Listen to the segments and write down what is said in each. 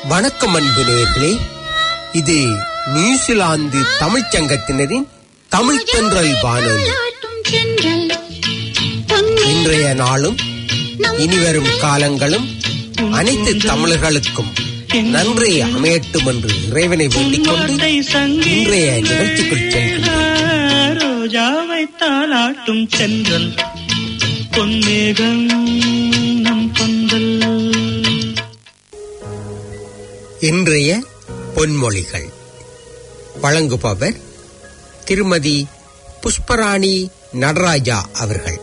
வணக்கம் அன்பு நேயர்களே இது நியூசிலாந்து தமிழ்ச் சங்கத்தினரின் தமிழ் தென்றல் வானொலி இன்றைய நாளும் இனிவரும் காலங்களும் அனைத்து தமிழர்களுக்கும் நன்றி அமையட்டும் என்று இறைவனை வேண்டிக் கொண்டு இன்றைய நிகழ்ச்சிக்குள் செல்கின்றோம் ரோஜாவை தாளாட்டும் சென்றல் பொன்னேகம் நம் பந்தல் இன்றைய பொன்மொழிகள் வழங்குபவர் திருமதி புஷ்பராணி நடராஜா அவர்கள்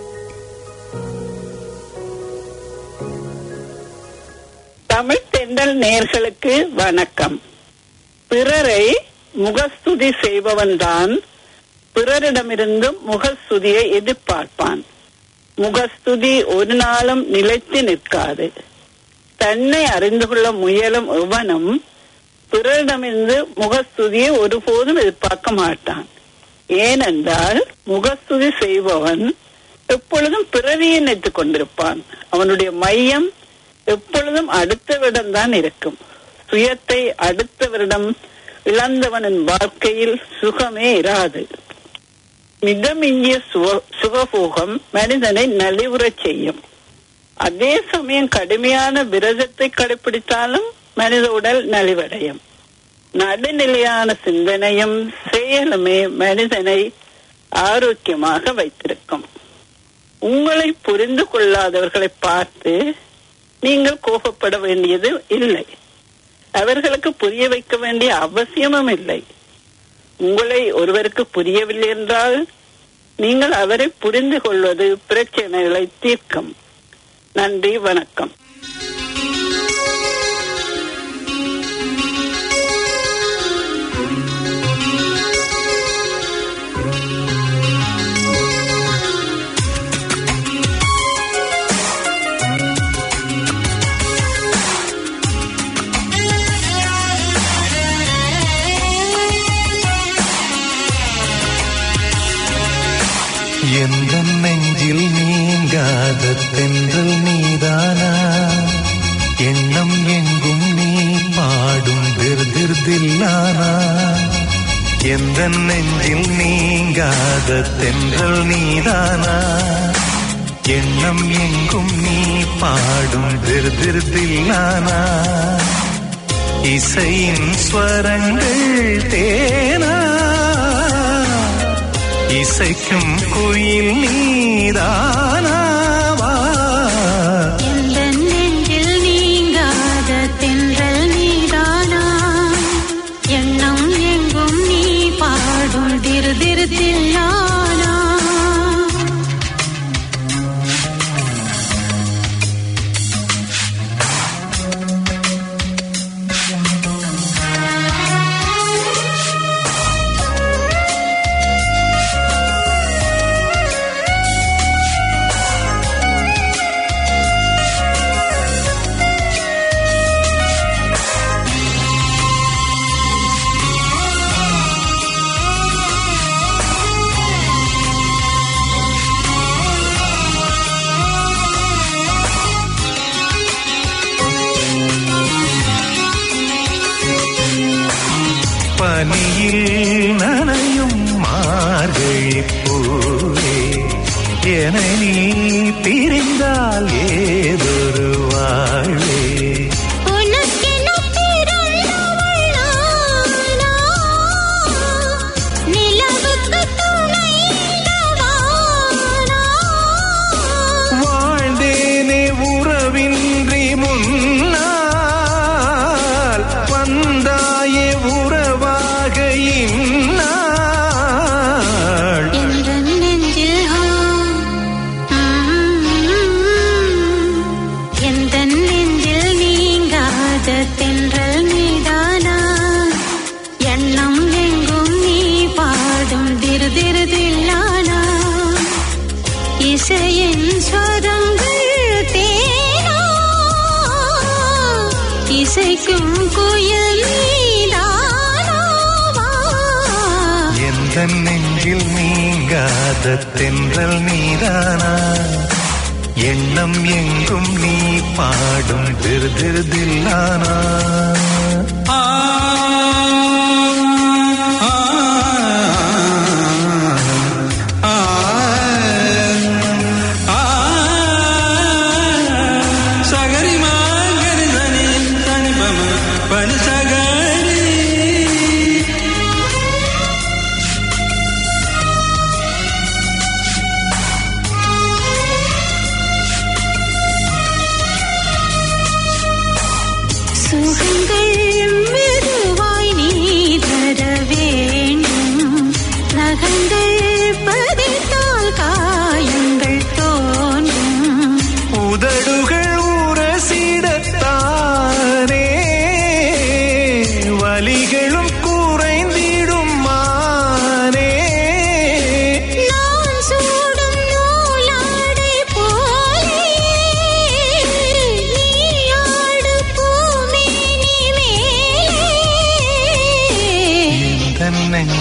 தமிழ் தென்றல் நேர்களுக்கு வணக்கம் பிறரை முகஸ்துதி செய்பவன்தான் பிறரிடமிருந்தும் முகஸ்துதியை எதிர்பார்ப்பான் முகஸ்துதி ஒரு நாளும் நிலைத்து நிற்காது தன்னை அறிந்து கொள்ள முயலும் எவனும் பிறரிடமிருந்து முகஸ்துதியை ஒருபோதும் எதிர்பார்க்க மாட்டான் ஏனென்றால் முகஸ்துதி செய்பவன் எப்பொழுதும் பிறவியை நினைத்துக் கொண்டிருப்பான் அவனுடைய மையம் எப்பொழுதும் அடுத்தவரிடம் தான் இருக்கும் சுயத்தை அடுத்தவரிடம் இழந்தவனின் வாழ்க்கையில் சுகமே இராது மிதமிஞ்சிய சுக- சுகபோகம் மனிதனை நலிவுறச் செய்யும் அதே சமயம் கடுமையான விரதத்தை கடைபிடித்தாலும் மனித உடல் நலிவடையும் நடுநிலையான சிந்தனையும் செயலுமே மனிதனை ஆரோக்கியமாக வைத்திருக்கும் உங்களை புரிந்து கொள்ளாதவர்களை பார்த்து நீங்கள் கோபப்பட வேண்டியது இல்லை அவர்களுக்கு புரிய வைக்க வேண்டிய அவசியமும் இல்லை உங்களை ஒருவருக்கு புரியவில்லை என்றால் நீங்கள் அவரை புரிந்து கொள்வது பிரச்சனைகளை தீர்க்கும் நன்றி வணக்கம் எந்த நெஞ்சில் நீங்காத தென்றல் நீதானா எண்ணம் எங்கும் நீ பாடும் திருதிர்தில்லானா எந்த நெஞ்சில் நீங்காத தென்றல் நீதானா எண்ணம் எங்கும் நீ பாடும் திருதிர்தில்லானா இசையின் ஸ்வரங்கள் தேனா இசைக்கும் குயில் நீதானாவா எந்த நெஞ்சில் நீங்காத தென்றல் நீதானா எண்ணம் எங்கும் நீ பாடும் திரு திரு தில்லானா பனியில் நனையும் மார்கழி பூவே என நீ பிரிந்தால் ஏதொரு வாழ்வே உனக்கென பிறந்தவள் நானா? நிலவுக்கு துணைந்தவானா? வாழ்ந்தேனே உறவின்றி முன்னால் வந்தாயே உறவாக இந்நாள் எந்த நெஞ்சில் ஆ, ம், எந்த நெஞ்சில் நீங்காத தென்றல் நீதானா எண்ணம் எங்கும் நீ பாடும் திரு திரு தில்லானா இசையின் ஸ்வரங்கள் தேனா இசைக்கும் குயில் நீதானாவா எந்த நெஞ்சில் நீங்காத தென்றல் நீதானா எண்ணம் எங்கும் நீ பாடும் திருதிருதில்லானா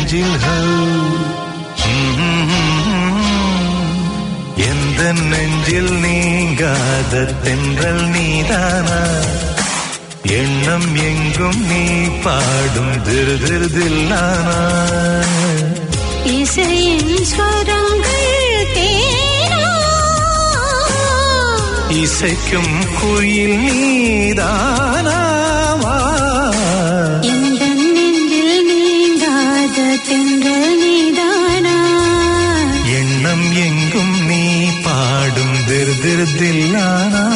நெஞ்சில் ஹோ. எந்த நெஞ்சில் நீங்காத தென்றல் நீதானா எண்ணம் எங்கும் நீ பாடும் திரு திரு தில்லானா இசையின் ஸ்வரங்கள் தேனா இசைக்கும் குயில் நீதானாவா இந்த நெஞ்சில் நீங்காத தென்றல் நீதானா எண்ணம் எங்கும் நீ பாடும் திரு திரு தில்லானா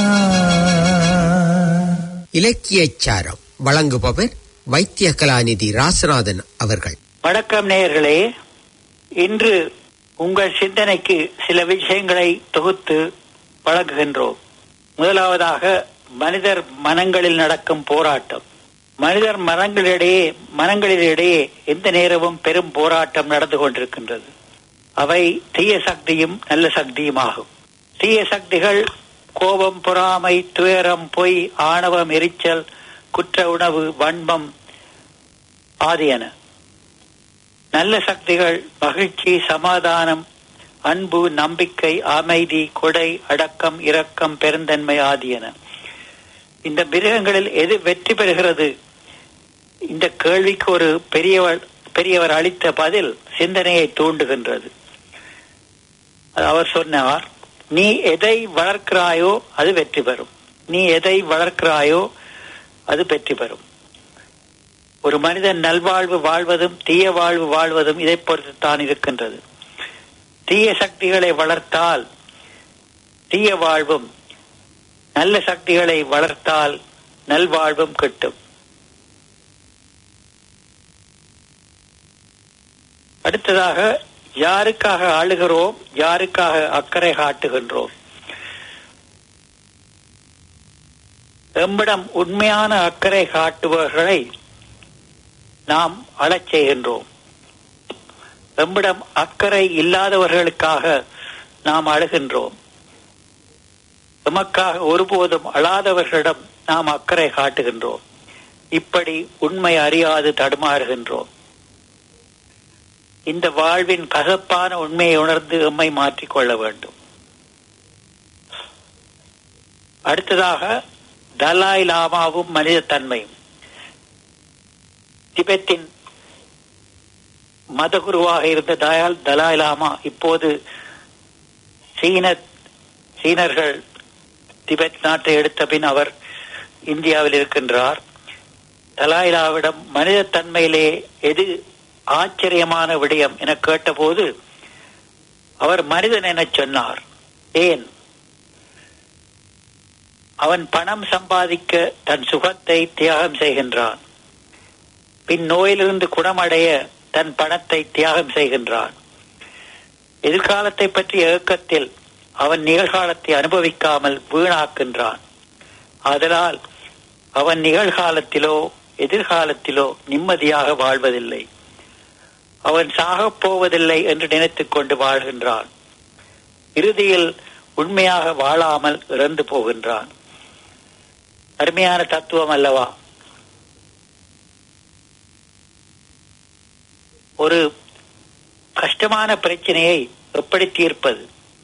இலக்கியச் சாரம் வழங்குபவர் வைத்திய கலாநிதி ராசநாதன் அவர்கள் வணக்கம் நேயர்களே இன்று உங்கள் சிந்தனைக்கு சில விஷயங்களை தொகுத்து வழங்குகின்றோம் முதலாவதாக மனிதர் மனங்களில் நடக்கும் போராட்டம் மனிதர் மனங்களிடையே மனங்களிடையே எந்த நேரமும் பெரும் போராட்டம் நடந்து கொண்டிருக்கின்றது அவை தீய சக்தியும் நல்ல சக்தியுமாகும் தீய சக்திகள் கோபம் பொறாமை துயரம் பொய் ஆணவம் எரிச்சல் குற்ற உணவு வன்மம் ஆதியன நல்ல சக்திகள் மகிழ்ச்சி சமாதானம் அன்பு நம்பிக்கை அமைதி கொடை அடக்கம் இரக்கம் பெருந்தன்மை ஆதியன இந்த மிருகங்களில் எது வெற்றி பெறுகிறது இந்த கேள்விக்கு ஒரு பெரியவர் பெரியவர் அளித்த பதில் சிந்தனையை தூண்டுகின்றது அவர் சொன்னார் நீ எதை வளர்க்கிறாயோ அது வெற்றி பெறும் நீ எதை வளர்க்கிறாயோ அது வெற்றி பெறும் ஒரு மனிதன் நல்வாழ்வு வாழ்வதும் தீய வாழ்வு வாழ்வதும் இதை பொறுத்து தான் இருக்கின்றது தீய சக்திகளை வளர்த்தால் தீய வாழ்வும் நல்ல சக்திகளை வளர்த்தால் நல்வாழ்வும் கிட்டும் அடுத்ததாக யாருக்காக ஆளுகிறோம் யாருக்காக அக்கறை காட்டுகின்றோம் எம்மிடம் உண்மையான அக்கறை காட்டுபவர்களை நாம் அழச் செய்கின்றோம் எம்மிடம் அக்கறை இல்லாதவர்களுக்காக நாம் அழுகின்றோம் எமக்காக ஒருபோதும் அழாதவர்களிடம் நாம் அக்கறை காட்டுகின்றோம் இப்படி உண்மை அறியாது தடுமாறுகின்றோம் இந்த வாழ்வின் கசப்பான உண்மையை உணர்ந்து எம்மை மாற்றிக்கொள்ள வேண்டும் அடுத்ததாக தலாய் லாமாவும் மனித தன்மையும் திபெத்தின் மதகுருவாக இருந்த தயால் தலாய் லாமா இப்போது சீன சீனர்கள் திபெத் நாட்டை எடுத்த பின் அவர் இந்தியாவில் இருக்கின்றார் தலாயிலாவிடம் மனித தன்மையிலே எது ஆச்சரியமான விடயம் என கேட்டபோது அவர் மனிதன் என சொன்னார் ஏன் அவன் பணம் சம்பாதிக்க தன் சுகத்தை தியாகம் செய்கின்றான் பின் நோயிலிருந்து குணமடைய தன் பணத்தை தியாகம் செய்கின்றான் எதிர்காலத்தை பற்றிய ஏக்கத்தில் அவன் நிகழ்காலத்தை அனுபவிக்காமல் வீணாக்கின்றான் அதனால் அவன் நிகழ்காலத்திலோ எதிர்காலத்திலோ நிம்மதியாக வாழ்வதில்லை அவன் சாகப் போவதில்லை என்று நினைத்துக் கொண்டு வாழ்கின்றான் இறுதியில் உண்மையாக வாழாமல் இறந்து போகின்றான் அருமையான தத்துவம் அல்லவா ஒரு கஷ்டமான பிரச்சனையை எப்படி தீர்ப்பது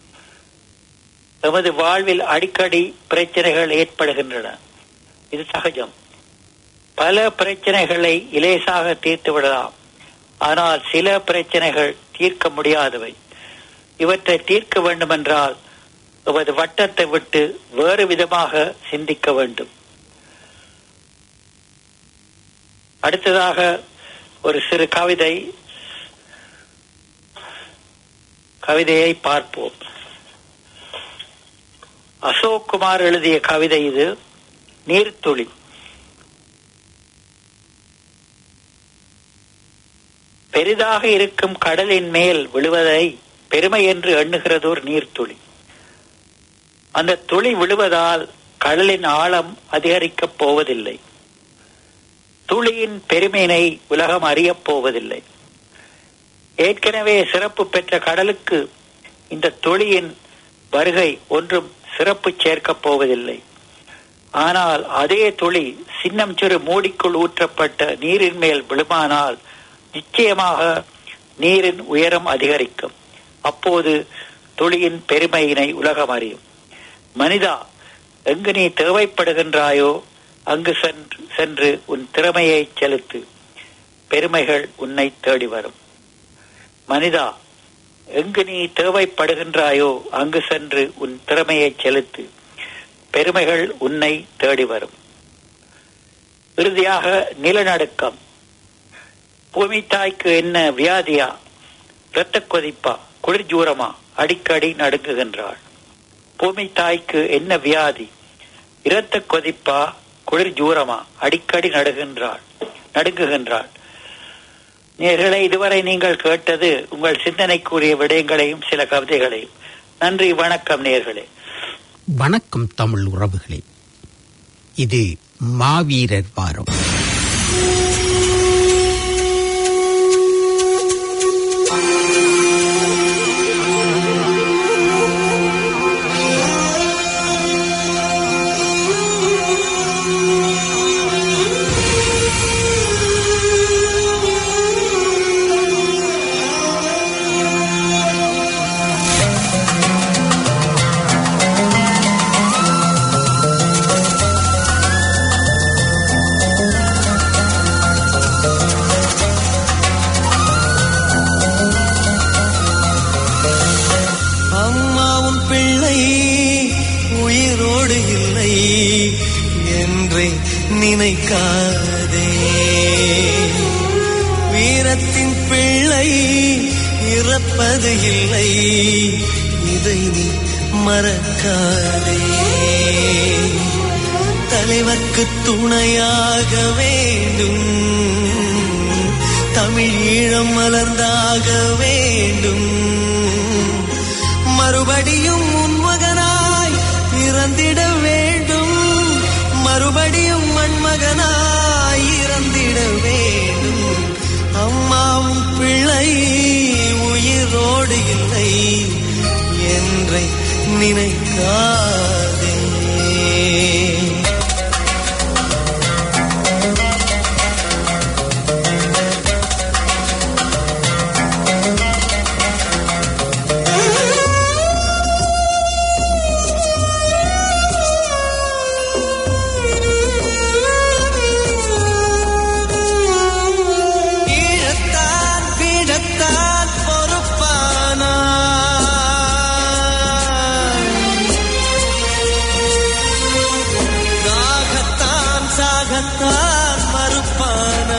எமது வாழ்வில் அடிக்கடி பிரச்சனைகள் ஏற்படுகின்றன இது சகஜம் பல பிரச்சனைகளை இலேசாக தீர்த்து விடலாம் ஆனால் சில பிரச்சனைகள் தீர்க்க முடியாதவை இவற்றை தீர்க்க வேண்டுமென்றால் எமது வட்டத்தை விட்டு வேறு விதமாக சிந்திக்க வேண்டும் அடுத்ததாக ஒரு சிறு கவிதை கவிதையை பார்ப்போம் அசோக் குமார் எழுதிய கவிதை இது நீர்த்துளி பெரிதாக இருக்கும் கடலின் மேல் விழுவதை பெருமை என்று எண்ணுகிறது ஒரு நீர்த்துளி அந்த துளி விழுவதால் கடலின் ஆழம் அதிகரிக்கப் போவதில்லை துளியின் பெருமையினை உலகம் அறியப் போவதில்லை ஏற்கனவே சிறப்பு பெற்ற கடலுக்கு இந்த துளியின் வருகை ஒன்றும் சிறப்பு சேர்க்கப் போவதில்லை ஆனால் அதே துளி சின்னம் சிறு மூடிக்குள் ஊற்றப்பட்ட நீரின் மேல் விழுமானால் நிச்சயமாக நீரின் உயரம் அதிகரிக்கும் அப்போது துளியின் பெருமையினை உலகம் அறியும் மனிதா எங்கு நீ தேவைப்படுகின்றாயோ அங்கு சென்று சென்று உன் திறமையை செலுத்து பெருமைகள் உன்னை தேடி வரும் மனிதா எங்கு நீ தேவைப்படுகின்றாயோ அங்கு சென்று உன் திறமையை செலுத்து பெருமைகள் உன்னை தேடி வரும் இறுதியாக நிலநடுக்கம் பூமி தாய்க்கு என்ன வியாதியா இரத்த கொதிப்பா குளிர்ஜூரமா அடிக்கடி நடுங்குகின்றாள் பூமி தாய்க்கு என்ன வியாதி இரத்த கொதிப்பா குளிர்ஜூரமா அடிக்கடி நடுகின்றாள் நடுங்குகின்றாள் நேர்களை இதுவரை நீங்கள் கேட்டது உங்கள் சிந்தனைக்குரிய விடயங்களையும் சில கவிதைகளையும் நன்றி வணக்கம் நேர்களே வணக்கம் தமிழ் உறவுகளே இது மாவீரர் வாரம் அம்மாவும் பிள்ளை உயிரோடு இல்லை என்றே நினைக்காதே வீரத்தின் பிள்ளை இறப்பது இல்லை இதை நீ மறக்காதே தலைவர்க்கு துணையாக வேண்டும் தமிழ் ஈழம் மலர்ந்தாக வேண்டும் மறுபடியும் உன் மகனாய் பிறந்திட வேண்டும் மறுபடியும் மண்மகனாய் இறந்திட வேண்டும் அம்மாவும் பிள்ளை உயிரோடு இல்லை என்றை நினைக்காதே ஈழத்தான் பீடத்தான் பொறுப்பானா தாகத்தான் சாகத்தான் மறுப்பானா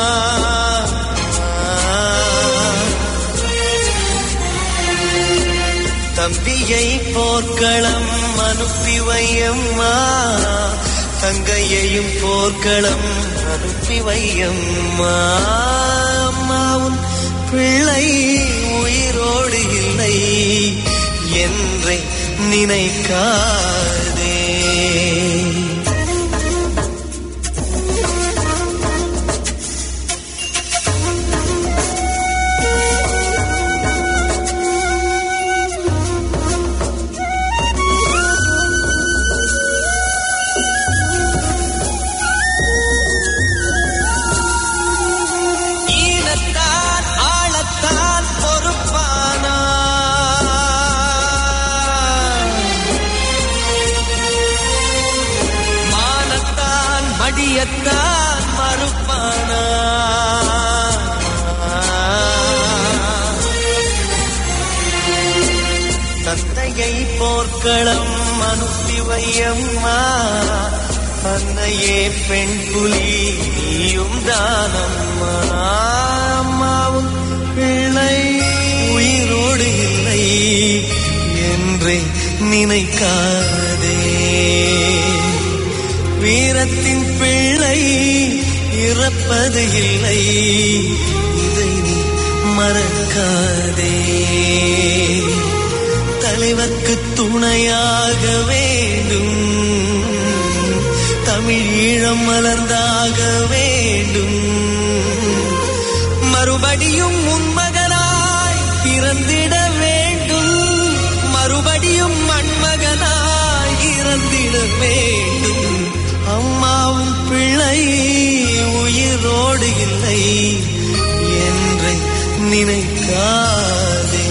தம்பியை போர்க்களம் அனுப்பி வையம்மா தங்கையையும் போர்க்களம் அனுப்பி வையம்மா அம்மாவும் பிள்ளை உயிரோடு இல்லை என்றே நினைக்காதே ஈழத்தான் ஆளத்தான் பொறுப்பானா மானத்தான் மடியத்தான் மறுப்பானா தந்தையை போர்க்களம் அனுப்பி வையம்மா அன்னையே பெண் புலி நீயும் தானம்மா அம்மாவும் பிள்ளை உயிரோடு இல்லை என்றே நினைக்காதே வீரத்தின் பிள்ளை இறப்பது இல்லை இதை நீ மறக்காதே தலைவர்க்கு துணையாக வேண்டும் தமிழ் ஈழம் மலர்ந்தாக வேண்டும் மறுபடியும் உன் மகனாய் பிறந்திட வேண்டும் மறுபடியும் மண்மகனாய் இறந்திட வேண்டும் அம்மாவும் பிள்ளை உயிரோடு இல்லை என்றை நினைக்காதே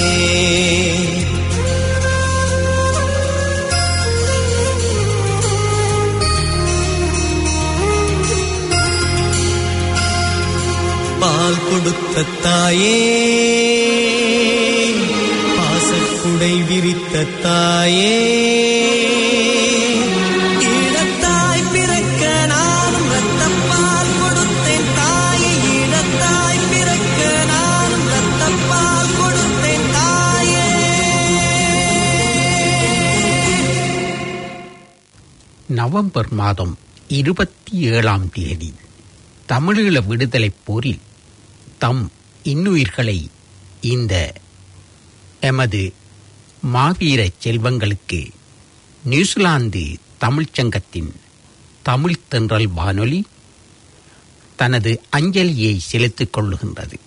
பால் கொடுத்த தாயே பாசக்குடை விரித்த தாயே ஈழத்தாய் பிறக்க நானும் ரத்தப்பால் கொடுத்தேன் தாயே ஈழத்தாய் பிறக்க நானும் ரத்தப்பால் கொடுத்தேன் தாயே நவம்பர் மாதம் இருபத்தி ஏழாம் தேதி தமிழீழ விடுதலைப் போரில் தம் இன்னுயிர்களை இந்த எமது மாவீர செல்வங்களுக்கு நியூசிலாந்து தமிழ்ச் சங்கத்தின் தமிழ் தென்றல் வானொலி தனது அஞ்சலியை செலுத்திக் கொள்ளுகின்றது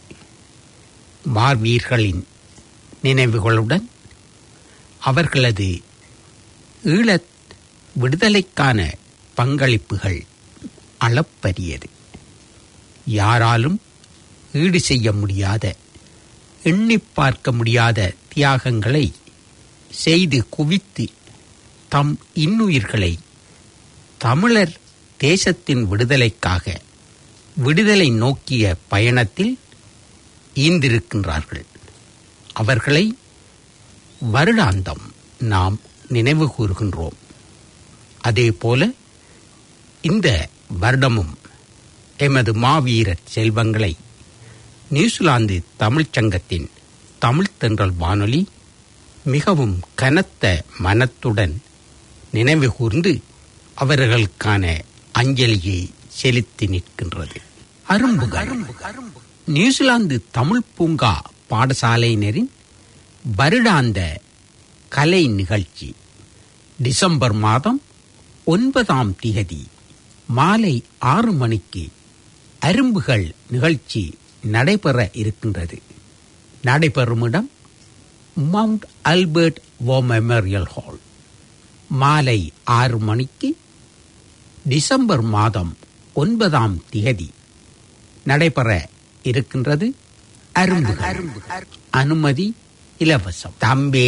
மாவீர்களின் நினைவுகளுடன் அவர்களது ஈழத் விடுதலைக்கான பங்களிப்புகள் அளப்பரியது யாராலும் ஈடு செய்ய முடியாத எண்ணிப் பார்க்க முடியாத தியாகங்களை செய்து குவித்து தம் இன்னுயிர்களை தமிழர் தேசத்தின் விடுதலைக்காக விடுதலை நோக்கிய பயணத்தில் ஈந்திருக்கின்றார்கள் அவர்களை வருடாந்தம் நாம் நினைவு கூறுகின்றோம் அதேபோல இந்த வருடமும் எமது மாவீரர் செல்வங்களை நியூசிலாந்து தமிழ்ச் சங்கத்தின் தமிழ் தென்றல் வானொலி மிகவும் கனத்த மனத்துடன் நினைவு கூர்ந்து அவர்களுக்கான அஞ்சலியை செலுத்தி நிற்கின்றது அரும்புகள் நியூசிலாந்து தமிழ் பூங்கா பாடசாலையினரின் வருடாந்த கலை நிகழ்ச்சி டிசம்பர் மாதம் ஒன்பதாம் திகதி மாலை ஆறு மணிக்கு அரும்புகள் நிகழ்ச்சி நடைபெற இருக்கின்றது நடைபெறும் இடம் Mount Albert war memorial hall மாலை ஆறு மணிக்கு டிசம்பர் மாதம் ஒன்பதாம் திகதி நடைபெற இருக்கின்றது அரும்புகள் அனுமதி இலவசம் தம்பி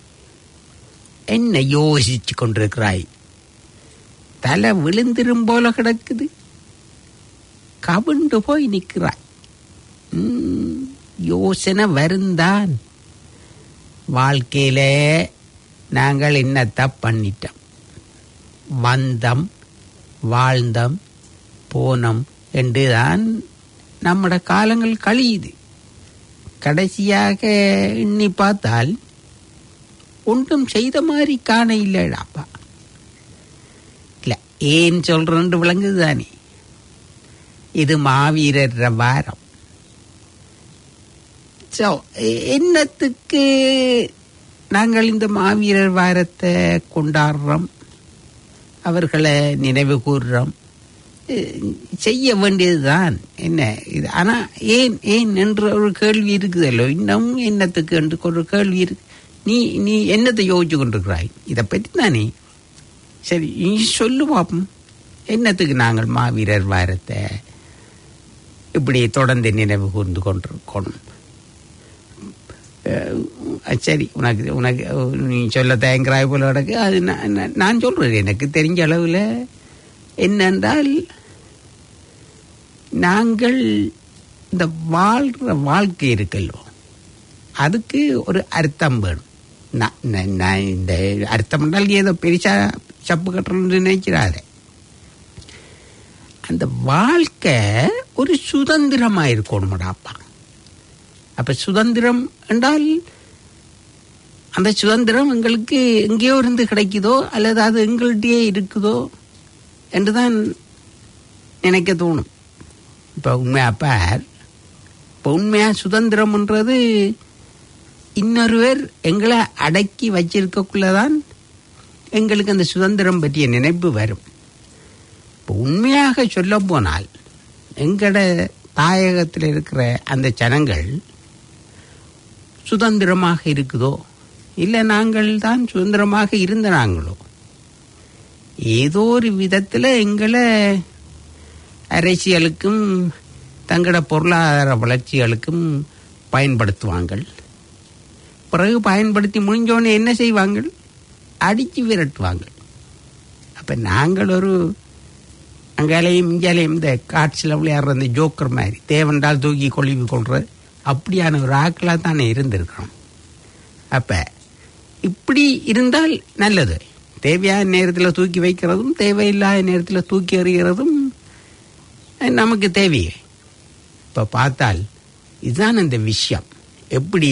என்ன யோசிச்சு கொண்டிருக்கிறாய் தலை விழுந்திரும் போல கிடக்குது கவிண்டு போய் நிற்கிறாய் ம், யோசனை வருந்தான் வாழ்க்கையில நாங்கள் என்னத்த பண்ணிட்டோம் வந்தம் வாழ்ந்தம் போனம் என்றுதான் நம்மட காலங்கள் கழியுது கடைசியாக எண்ணி பார்த்தால் ஒன்றும் செய்த மாதிரி காண இல்லடாப்பா இல்ல ஏன் சொல்றேன்னு விளங்குது தானே இது மாவீரர் வாரம் So, எ- என்னத்துக்கு நாங்கள் இந்த மாவீரர் வாரத்தை கொண்டாடுறோம் அவர்களை நினைவு கூறுறோம் அஹ் செய்ய வேண்டியதுதான் என்ன இது ஆனா ஏன் ஏன் என்ற ஒரு கேள்வி இருக்குதல்லோ இன்னும் என்னத்துக்கு என்று ஒரு கேள்வி இருக்கு நீ நீ என்னத்தை யோசிச்சு கொண்டிருக்கிறாய் இதை பற்றி தானே சரி நீ சொல்லு பாப்போம் என்னத்துக்கு நாங்கள் மாவீரர் வாரத்தை இப்படி தொடர்ந்து நினைவு கூர்ந்து கொண்டிருக்கோம் அஹ் சரி உனக்கு உனக்கு நீ சொல்ல தயங்குறாய் போல கிடக்கு அது நான் நான் நான் சொல்றேன் எனக்கு தெரிஞ்ச அளவில் என்னென்றால் நாங்கள் இந்த வாழ்கிற வாழ்க்கை இருக்கல்லோ அதுக்கு ஒரு அர்த்தம் வேணும் நான் நான் நான் இந்த அர்த்தம் என்றால் ஏதோ பெருசா சப்பு கட்டுறோம்னு நினைக்கிறாரு அந்த வாழ்க்கை ஒரு சுதந்திரமா இருக்கணும்டாப்பா அப்ப சுதந்திரம் என்றால் அந்த சுதந்திரம் எங்களுக்கு எங்கேயோ இருந்து கிடைக்குதோ அல்லது அது எங்கள்கிட்டயே இருக்குதோ என்றுதான் நினைக்க தோணும் இப்ப உண்மையா பார் இப்ப உண்மையா சுதந்திரம்ன்றது இன்னொருவர் எங்களை அடக்கி வச்சிருக்கக்குள்ளதான் எங்களுக்கு அந்த சுதந்திரம் பற்றிய நினைப்பு வரும் இப்போ உண்மையாக சொல்ல போனால் எங்கட தாயகத்தில் இருக்கிற அந்த ஜனங்கள் சுதந்திரமாக இருக்குதோ இல்லை நாங்கள் தான் சுதந்திரமாக இருந்த நாங்களோ ஏதோ ஒரு விதத்தில் எங்களை அரசியலுக்கும் தங்களோட பொருளாதார வளர்ச்சிகளுக்கும் பயன்படுத்துவாங்கள் பிறகு பயன்படுத்தி முடிஞ்சோடனே என்ன செய்வாங்கள் அடித்து விரட்டுவாங்க அப்போ நாங்கள் ஒரு அங்காலையும் இங்காலையும் இந்த காட்சியில் விளையாடுற அந்த ஜோக்கர் மாதிரி தேவண்டால் தூக்கி கொழுவி கொள்ற அப்படியான ஒரு ஆக்களாக தானே இருந்திருக்கிறோம் அப்போ இப்படி இருந்தால் நல்லது தேவையான நேரத்தில் தூக்கி வைக்கிறதும் தேவையில்லாத நேரத்தில் தூக்கி எறிகிறதும் நமக்கு தேவையே இப்போ பார்த்தால் இதுதான் இந்த விஷயம் எப்படி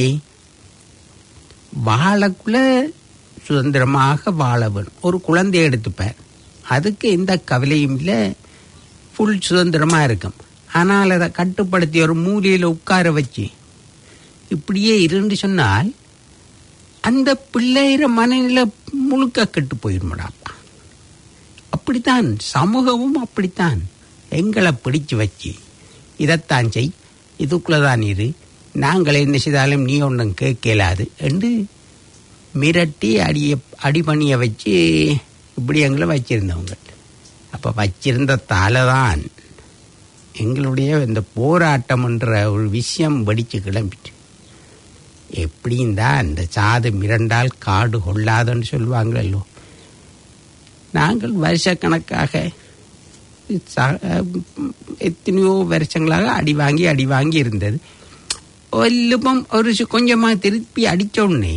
வாழக்குள்ள சுதந்திரமாக வாழ வேணும் ஒரு குழந்தைய எடுத்துப்பார் அதுக்கு எந்த கவலையும் இல்லை ஃபுல் சுதந்திரமாக இருக்கும் ஆனால் அதை கட்டுப்படுத்தி ஒரு மூலையில் உட்கார வச்சு இப்படியே இருந்து சொன்னால் அந்த பிள்ளைகிற மனநிலை முழுக்க கெட்டு போயிடுமாடாப்பா அப்படித்தான் சமூகமும் அப்படித்தான் எங்களை பிடிச்சு வச்சு இதைத்தான் செய் இதுக்குள்ளே தான் இரு நாங்கள் என்ன செய்தாலும் நீ ஒன்றும் கேட்கலாது என்று மிரட்டி அடிய அடிபணிய வச்சு இப்படி எங்களை வச்சிருந்தவங்க அப்போ வச்சிருந்ததால தான் எங்களுடைய இந்த போராட்டம்ன்ற ஒரு விஷயம் வெடிச்சு கிளம்பிட்டு எப்படியும் தான் இந்த சாது மிரண்டால் காடு கொள்ளாதுன்னு சொல்லுவாங்களோ நாங்கள் வருஷக்கணக்காக ச- எத்தனையோ வருஷங்களாக அடி வாங்கி அடி வாங்கி இருந்தது வல்லுபம் ஒரு சு- கொஞ்சமா திருப்பி அடிச்ச உடனே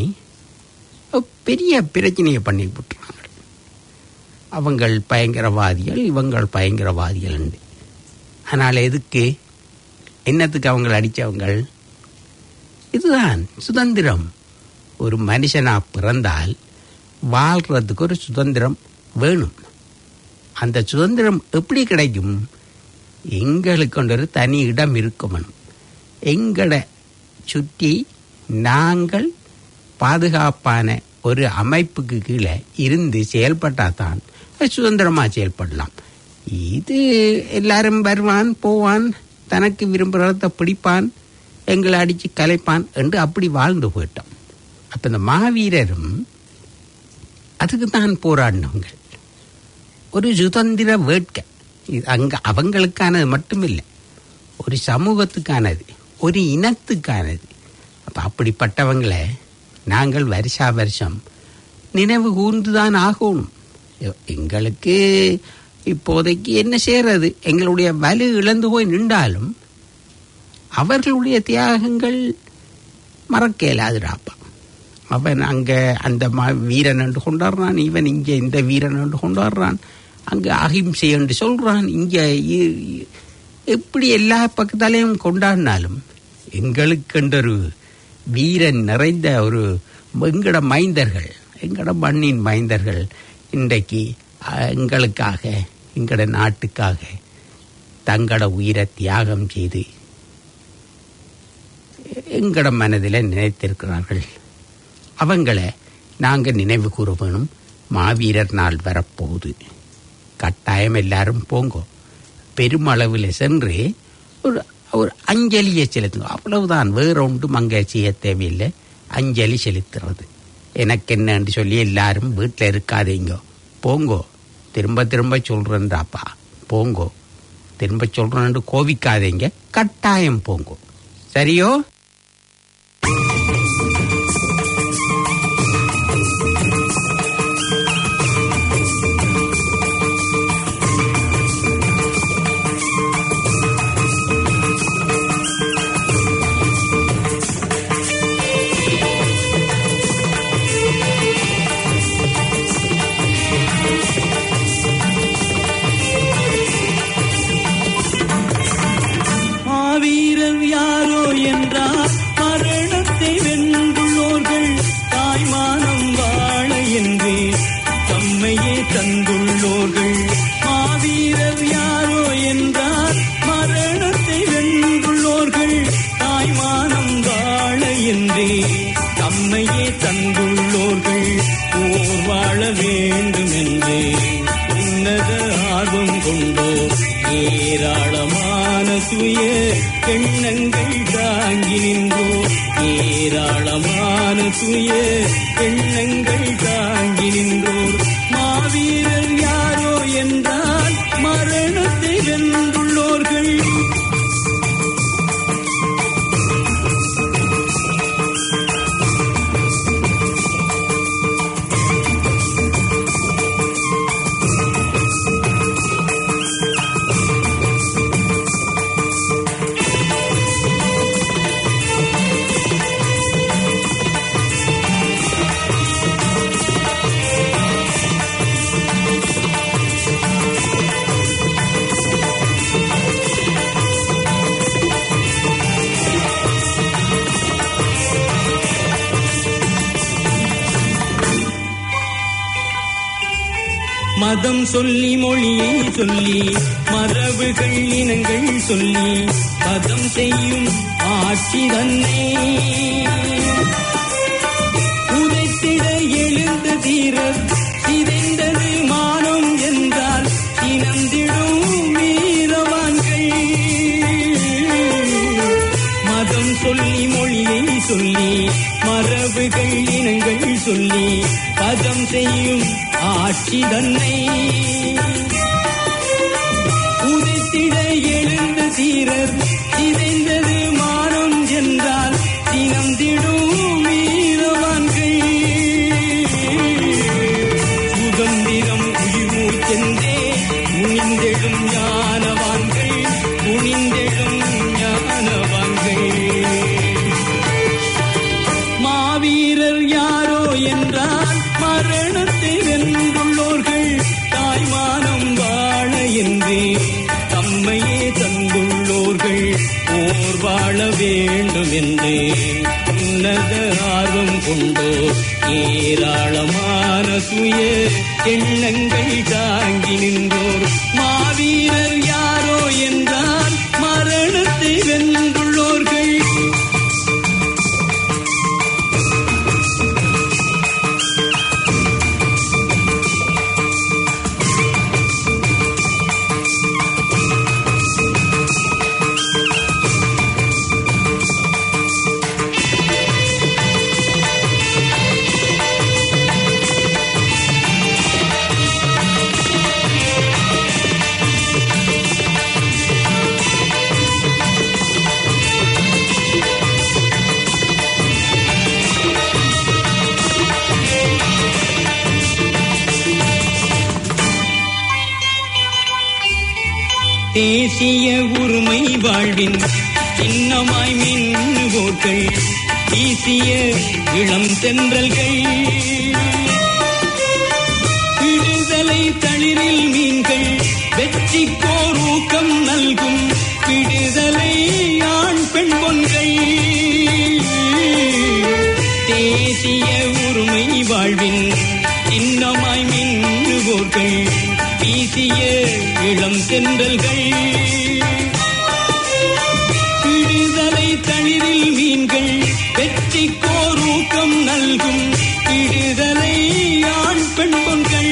பெரிய பிரச்சனையை பண்ணி விட்டுறாங்க அவங்கள் பயங்கரவாதிகள் இவங்கள் பயங்கரவாதிகள் ஆனால் எதுக்கு என்னத்துக்கு அவங்களை அடித்தவங்கள் இதுதான் சுதந்திரம் ஒரு மனுஷனா பிறந்தால் வாழ்றதுக்கு ஒரு சுதந்திரம் வேணும் அந்த சுதந்திரம் எப்படி கிடைக்கும் எங்களுக்கு ஒரு தனி இடம் இருக்கணும் எங்களை சுற்றி நாங்கள் பாதுகாப்பான ஒரு அமைப்புக்கு கீழே இருந்து செயல்பட்டால் தான் சுதந்திரமாக செயல்படலாம் இது எல்லாரும் வருவான் போவான் தனக்கு விரும்புகிறத பிடிப்பான் எங்களை அடித்து கலைப்பான் என்று அப்படி வாழ்ந்து போயிட்டோம் அப்போ இந்த மாவீரரும் அதுக்கு தான் போராடினவங்க ஒரு சுதந்திர வேட்கை இது அங்க அவங்களுக்கானது மட்டும் இல்லை ஒரு சமூகத்துக்கானது ஒரு இனத்துக்கானது அப்போ அப்படிப்பட்டவங்களை நாங்கள் வருஷா வருஷம் நினைவு கூர்ந்துதான் ஆகணும் எ- எங்களுக்கு இப்போதைக்கு என்ன செய்யறது எங்களுடைய வலு இழந்து போய் நின்றாலும் அவர்களுடைய தியாகங்கள் மறக்க இயலாதுடாப்பா அவன் அங்க அந்த ம- வீரன் என்று கொண்டாடுறான் இவன் இங்க இந்த வீரன் என்று கொண்டாடுறான் அங்க அகிம்சை என்று சொல்றான் இங்க இ- இ- எப்படி எல்லா பக்கத்தாலையும் கொண்டாடினாலும் எங்களுக்கென்றொரு வீரன் நிறைந்த ஒரு எங்கட மைந்தர்கள் எங்கட மண்ணின் மைந்தர்கள் இன்றைக்கு அஹ், எங்களுக்காக எங்கட நாட்டுக்காக தங்களோட உயிரை தியாகம் செய்து எங்கட மனதில் நினைத்திருக்கிறார்கள் அவங்கள நாங்கள் நினைவு கூற வேணும் மாவீரர் நாள் வரப்போகுது கட்டாயம் எல்லாரும் போங்கோ பெருமளவில் சென்று ஒரு ஒரு அஞ்சலியை செலுத்துங்க அவ்வளவுதான் வேற ஒன்றும் அங்கே செய்ய தேவையில்லை அஞ்சலி செலுத்துறது எனக்கு என்னன்னு சொல்லி எல்லாரும் வீட்டில் இருக்காதீங்க போங்கோ திரும்ப திரும்ப சொல்றேன்டாப்பா போங்கோ திரும்ப சொல்றேன்னு கோவிக்காதீங்க கட்டாயம் போங்கோ சரியோ மாவீரர் யாரோ என்றால் மரணத்தை வென்றுள்ளோர்கள் தாய்மானம் வாழ என்றே தம்மையே தந்துள்ளோர்கள் மாவீரர் யாரோ என்றால் மரணத்தை வென்றுள்ளோர்கள் தாய்மானம் வாழ என்றே தம்மையே தந்துள்ளோர்கள் ஓர் வாழ வேண்டும் என்றே உன்னத ஆர்வம் கொண்டோ ஏராளமான துய எண்ணங்கள் தாங்கி நின்றோ ஏராளமான துய எண்ணங்கள் தாங்கி நின்றோர் மாவீரர் யாரோ என்றால் மரணத்தை வென்றுள்ளோர்கள் மதம் சொல்லி மொழியை சொல்லி மரபுகள் இனங்கள் சொல்லி பதம் செய்யும் ஆட்சி தன்னை உதைத்திட எழுந்த தீரர் சிதைந்தது மானம் என்றால் இனந்திடும் வீரவான்கள் மதம் சொல்லி மொழியை சொல்லி மரபுகள் இனங்கள் சொல்லி பதம் செய்யும் ஆட்சி தன்னை உதைத்திட எழுந்த தீரர் சிதைந்தது மானம் என்றால் தினந்திடும் வீரவான்கள் சுதந்திரம் உயிர் மூச்சென்றே துணிந்தெழும் ஞானவான்கள் துணிந்தெழும் ஞானவான்கள் மாவீரர் யாரோ என்றால் மரணத்தை வென்றுள்ளோர்கள் தாய்மானம் வாழ என்றே தம்மையே தந்துள்ளோர்கள் ஓர் வாழ வேண்டும் என்று உன்னத ஆர்வம் கொண்டோ ஏராளமான சுய எண்ணங்கள் தாங்கி நின்றோர் மாவீரர் யாரோ என்றால் மரணத்தை வென்றுள்ளோர்கள் தேசிய உரிமை வாழ்வின் சின்னமாய் மின்னுவோர்கள் வீசிய இளம் தென்றல்கள் விடுதலை தளிரில் மீன்கள் வெற்றிக்கோர் ஊக்கம் நல்கும் விடுதலை ஆண் பெண் பொன்கள் தேசிய உரிமை வாழ்வின் சின்னமாய் மின்னுவோர்கள் வீசிய இளம் தென்றல்கள் விடுதலை தளிரில் மீன்கள் வெற்றிக்கோர் ஊக்கம் நல்கும் விடுதலை ஆண் பெண் பொன்கள்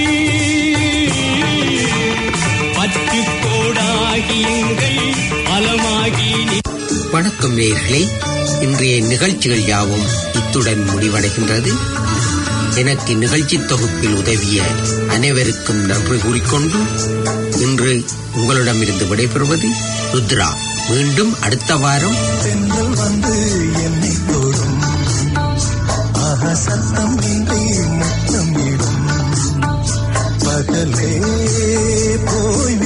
பத்து கோடாகி எங்கள் பலமாகி நி- வணக்கம் நேயர்களே இன்றைய நிகழ்ச்சிகள் யாவும் இத்துடன் முடிவடைகின்றது எனக்கு நிகழ்ச்சி தொகுப்பில் உதவிய அனைவருக்கும் நன்றி கூறிக்கொண்டு இன்று உங்களிடமிருந்து விடைபெறுவது ருத்ரா மீண்டும் அடுத்த வாரம் தென்றல் வந்து என்னை தொடும் ஆஹா சத்தம் இன்றி முத்தம் இடும் பகலே போய்